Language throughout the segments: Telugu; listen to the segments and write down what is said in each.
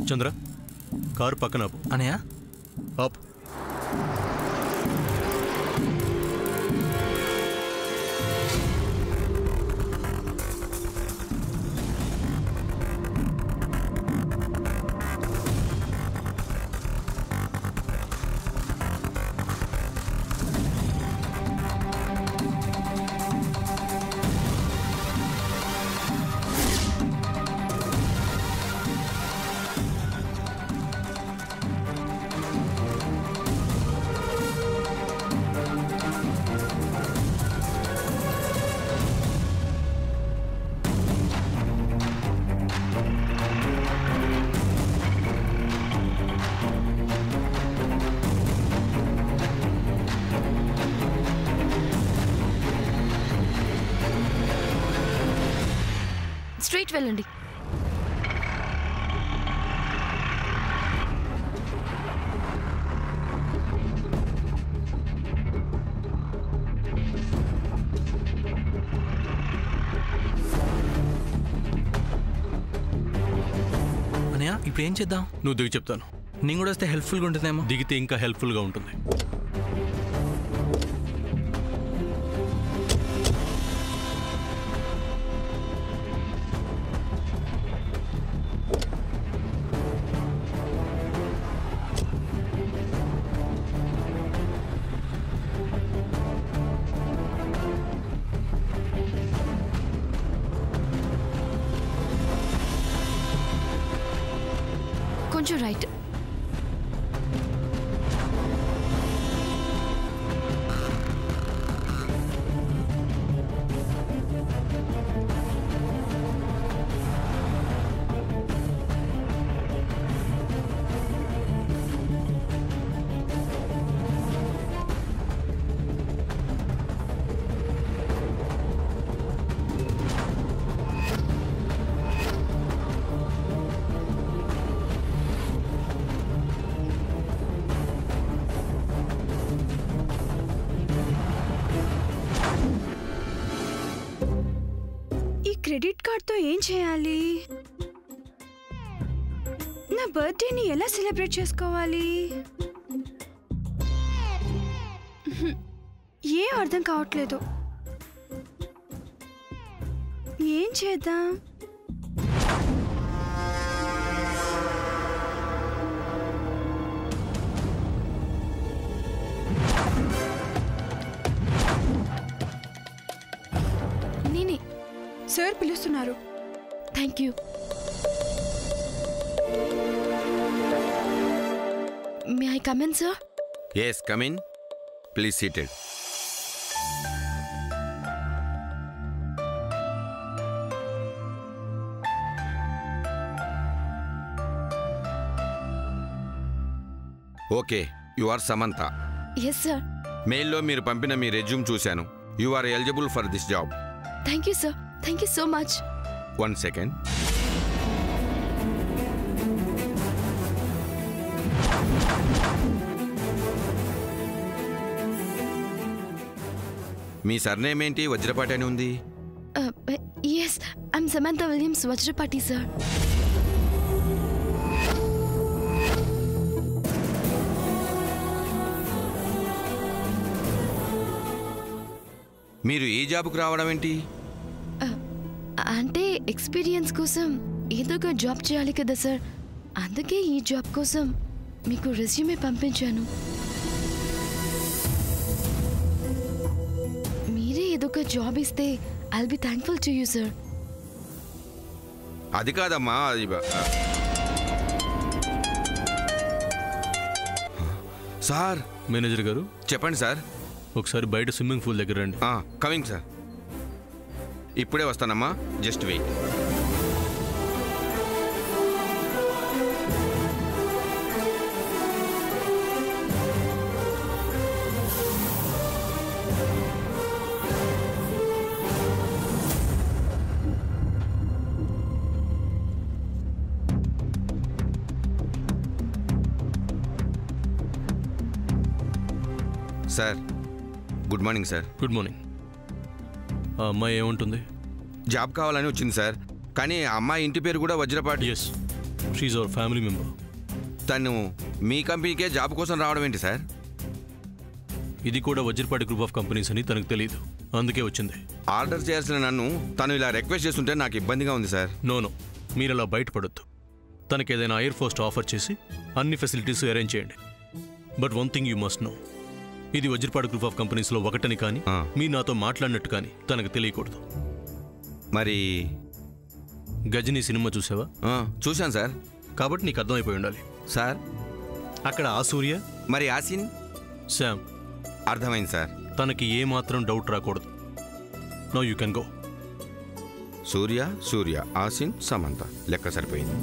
చంద్ర కారు పక్కన ఆపు. అనయ్య ఆపు స్ట్రైట్ వెళ్ళండి అనయ్య ఇప్పుడు ఏం చేద్దాం నువ్వు దిగి చెప్తాను నేను కూడా వస్తే హెల్ప్ఫుల్గా ఉంటుందేమో దిగితే ఇంకా హెల్ప్ఫుల్గా ఉంటుంది కొంచెం రైట్ ఈ క్రెడిట్ కార్డ్తో ఏం చేయాలి నా బర్త్డేని ఎలా సెలబ్రేట్ చేసుకోవాలి హ్మ్. ఏం అర్థం కావట్లేదు ఏం చేద్దాం నేనే సార్ పిలుస్తున్నారు thank you may I come in sir yes come in please seated okay you are Samantha yes sir మెయిల్లో మీరు పంపిన మీ రెజ్యూమ్ చూశాను you are eligible for this job thank you sir thank you so much one second మీ సర్నేమ్ ఏంటి వజ్రపాటి అని ఉంది yes I'm Samantha Williams Vajrapati sir మీరు ఈ జాబ్కు రావడం ఏంటి అంటే ఎక్స్పీరియన్స్ కోసం ఏదో ఒక జాబ్ చేయాలి కదా సార్ అందుకే ఈ జాబ్ కోసం మీకు రెజ్యూమే పంపించాను మీరే ఏదో ఒక జాబ్ ఇస్తే I'll be thankful to you sir అది కాదమ్మా అది బ- సార్ మేనేజర్ గారు చెప్పండి సార్ ఒకసారి బయట స్విమ్మింగ్ పూల్ దగ్గర రండి కమింగ్ సార్ ఇప్పుడే వస్తానమ్మా just wait sir good morning sir good morning ఆ అమ్మాయి ఏముంటుంది జాబ్ కావాలని వచ్చింది సార్ కానీ ఆ అమ్మాయి ఇంటి పేరు కూడా Vajrapati yes she's our family member తను మీ కంపెనీకే జాబ్ కోసం రావడం ఏంటి సార్ ఇది కూడా వజ్రపాటి గ్రూప్ ఆఫ్ కంపెనీస్ అని తనకు తెలియదు అందుకే వచ్చింది ఆర్డర్ చేయాల్సిన నన్ను తను ఇలా రిక్వెస్ట్ చేస్తుంటే నాకు ఇబ్బందిగా ఉంది సార్ నోనో మీరు అలా బయటపడొద్దు తనకి ఏదైనా ఎయిర్ ఫోర్స్ ఆఫర్ చేసి అన్ని ఫెసిలిటీస్ అరేంజ్ చేయండి but one thing you must know ఇది వజ్రపాటి గ్రూప్ ఆఫ్ కంపెనీస్లో ఒకటని కానీ ఆ. మీరు నాతో మాట్లాడినట్టు కానీ తనకు తెలియకూడదు మరి గజనీ సినిమా చూసావా ఆ, చూశాను సార్ కాబట్టి నీకు అర్థమైపోయి ఉండాలి సార్ అక్కడ ఆ సూర్య మరి ఆసిన్ శామ్ అర్థమైంది సార్ తనకి ఏ మాత్రం డౌట్ రాకూడదు no you can go Surya Surya Asin Samantha లెక్క సరిపోయింది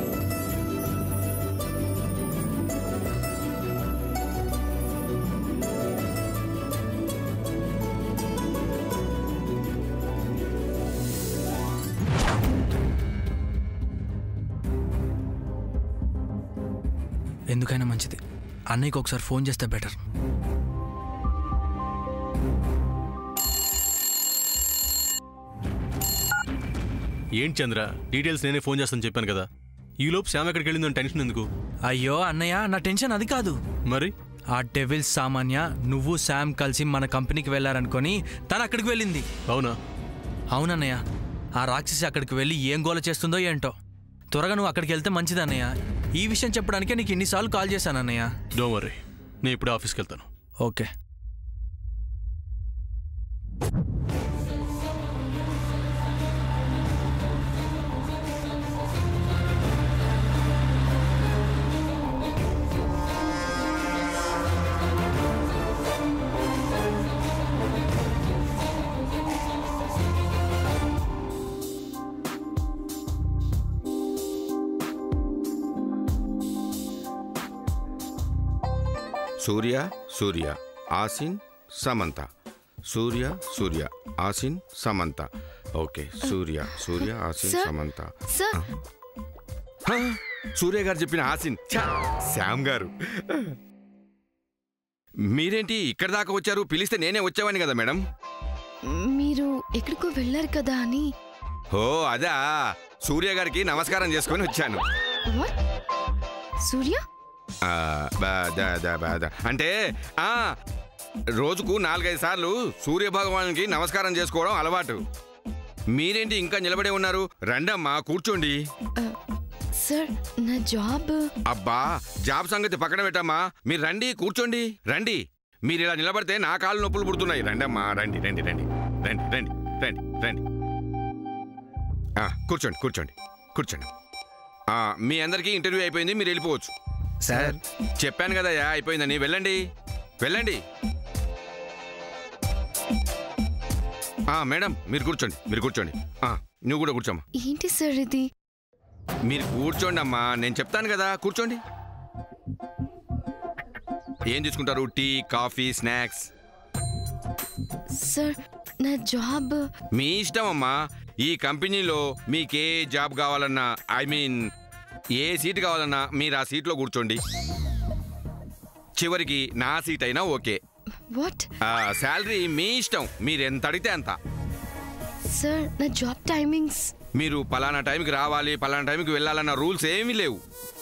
ఎందుకైనా మంచిది అన్నయ్యకి ఒకసారి ఫోన్ చేస్తే బెటర్ ఏంటి చంద్ర డీటెయిల్స్ నేనే ఫోన్ చేస్తాను చెప్పాను కదా ఈలోపు శ్యామ్ ఎక్కడికి వెళ్ళిందని టెన్షన్ ఎందుకు అయ్యో అన్నయ్య నా టెన్షన్ అది కాదు మరి ఆ డెవిల్స్ సామాన్య నువ్వు శామ్ కలిసి మన కంపెనీకి వెళ్ళారనుకొని తను అక్కడికి వెళ్ళింది అవునా అవునన్నయ్య ఆ రాక్షసి అక్కడికి వెళ్ళి ఏం గోల చేస్తుందో ఏంటో త్వరగా నువ్వు అక్కడికి వెళ్తే మంచిదన్నయ్య ఈ విషయం చెప్పడానికే నీకు ఇన్నిసార్లు కాల్ చేశాను అన్నయ్య డో వరీ నేను ఇప్పుడు ఆఫీస్కి వెళ్తాను okay Surya Surya Asin Samantha Surya Surya Asin Samantha okay Surya Surya Asin sir? Samantha sir హా, సూర్య గారు చెప్పిన ఆసిన్ ఛ, శ్యామ్ గారు మీరేంటి ఇక్కడ దాకా వచ్చారు పిలిస్తే నేనే వచ్చేవాని కదా మేడం మీరు ఎక్కడికో వెళ్ళారు కదా అని ఓ అదా సూర్య గారికి నమస్కారం చేసుకొని వచ్చాను వాట్ సూర్య ఆ, బా, దా, దా, బా, దా. అంటే ఆ రోజుకు నాలుగైదు సార్లు సూర్య భగవానునికి నమస్కారం చేసుకోవడం అలవాటు మీరేంటి ఇంకా నిలబడే ఉన్నారు రండమ్మా కూర్చోండి ఆ, సార్ నా జాబ్ అబ్బా జాబ్ సంగతి పక్కన పెట్టమ్మా మీరు రండి కూర్చోండి రండి మీరు ఇలా నిలబడితే నా కాళ్ళు నొప్పులు పుడుతున్నాయి రండమ్మా రండి రండి రండి రండి రండి రండి రండి ఆ, కూర్చోండి కూర్చోండి కూర్చోండి ఆ, మీ అందరికీ ఇంటర్వ్యూ అయిపోయింది మీరు వెళ్ళిపోవచ్చు సార్ చెప్పాను కదయ్యా అయిపోయిందని వెళ్ళండి వెళ్ళండి ఆ, మేడం మీరు కూర్చోండి మీరు కూర్చోండి ఆ, నువ్వు కూడా కూర్చోమ్మా ఏంటి సార్ ఇది మీరు కూర్చోండి అమ్మా నేను చెప్తాను కదా కూర్చోండి ఏం తీసుకుంటారు టీ కాఫీ స్నాక్స్ సార్ నా జాబ్ మీ ఇష్టం అమ్మా ఈ కంపెనీలో మీకే జాబ్ కావాలన్నా ఐ మీన్ ఏ సీట్ కావాలన్నా మీరు ఆ సీట్లో కూర్చోండి చివరికి నా సీట్ అయినా ఓకే వాట్ ఆ శాలరీ మీ ఇష్టం మీరు ఎంత అడిగితే అంత సార్ నా జాబ్ టైమింగ్స్ మీరు పలానా టైంకి రావాలి పలానా టైంకి వెళ్ళాలన్న రూల్స్ ఏమీ లేవు